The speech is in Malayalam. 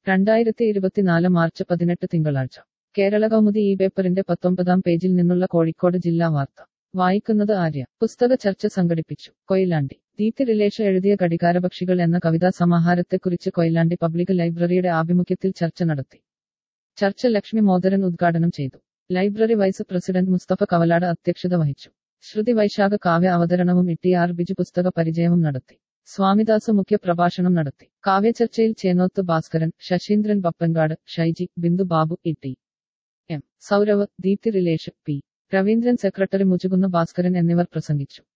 രണ്ടായിരത്തി ഇരുപത്തിനാല് മാർച്ച് പതിനെട്ട് തിങ്കളാഴ്ച കേരള കൗമുദി ഈ പേപ്പറിന്റെ പത്തൊമ്പതാം പേജിൽ നിന്നുള്ള കോഴിക്കോട് ജില്ലാ വാർത്ത വായിക്കുന്നത് ആര്യ പുസ്തക ചർച്ച സംഘടിപ്പിച്ചു കൊയിലാണ്ടി ദീപ്തി റിലേഷ എഴുതിയ ഘടികാരപക്ഷികൾ എന്ന കവിതാ സമാഹാരത്തെക്കുറിച്ച് കൊയിലാണ്ടി പബ്ലിക് ലൈബ്രറിയുടെ ആഭിമുഖ്യത്തിൽ ചർച്ച നടത്തി ചർച്ച ലക്ഷ്മി മോദരൻ ഉദ്ഘാടനം ചെയ്തു library vice president Mustafa Kavalad അധ്യക്ഷത വഹിച്ചു ശ്രുതി വൈശാഖ കാവ്യ അവതരണവും ഇ ടി ആർ ബിജു പുസ്തക പരിചയവും നടത്തി സ്വാമിദാസ് മുഖ്യ പ്രഭാഷണം നടത്തി കാവ്യചർച്ചയിൽ Chennoth Bhaskaran Sasheendran Pappankad Shyji Bindu Babu E T M Sourav Deepthi Rilesh P Raveendran secretary Mujukunnu Bhaskaran എന്നിവർ പ്രസംഗിച്ചു